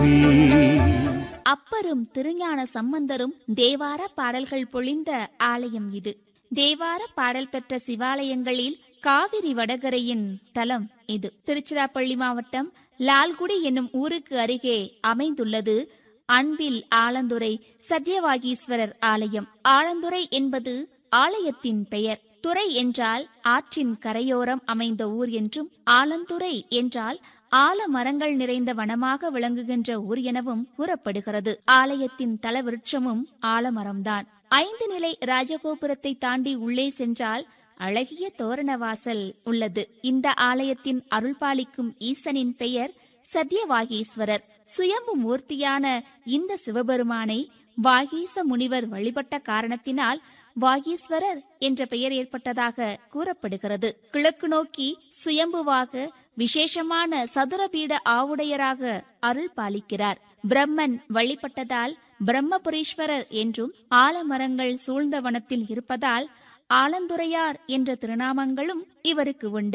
அப்பரும் திருஞான சம்பந்தரும் தேவார பாடல்கள் பொழிந்த ஆலயம் இது தேவார பாடல் பெற்ற சிவாலயங்களில் காவிரி வடகரையின் தலம் இது திருச்சிராப்பள்ளி மாவட்டம் லால்குடி என்னும் ஊருக்கு அருகே அமைந்துள்ளது அன்பில் ஆலந்துறை சத்யவாகீஸ்வரர் ஆலயம் ஆலந்துறை என்பது ஆலயத்தின் பெயர் துறை என்றால் ஆற்றின் கரையோரம் அமைந்த ஊர் என்றும் ஆலந்துறை என்றால் ஆலமரங்கள் நிறைந்த வனமாக விளங்குகின்ற ஊர் எனவும் கூறப்படுகிறது ஆலயத்தின் தலவிருட்சமும் ஆலமரம்தான் ஐந்து நிலை ராஜகோபுரத்தை தாண்டி உள்ளே சென்றால் அழகிய தோரணவாசல் உள்ளது இந்த ஆலயத்தின் அருள்பாலிக்கும் ஈசனின் பெயர் சத்யவாகீஸ்வரர் சுயம்பு மூர்த்தியான இந்த சிவபெருமானை வாகீச முனிவர் வழிபட்ட காரணத்தினால் வாகீஸ்வரர் என்ற பெயர் ஏற்பட்டதாக கூறப்படுகிறது கிழக்கு நோக்கி சுயம்புவாக விசேஷமான சதுரபீட ஆவுடையராக அருள் பாலிக்கிறார் பிரம்மன் வழிபட்டதால் பிரம்மபுரீஸ்வரர் என்றும் ஆலமரங்கள் சூழ்ந்த வனத்தில் இருப்பதால் ஆலந்துரையார் என்ற திருநாமங்களும் இவருக்கு உண்டு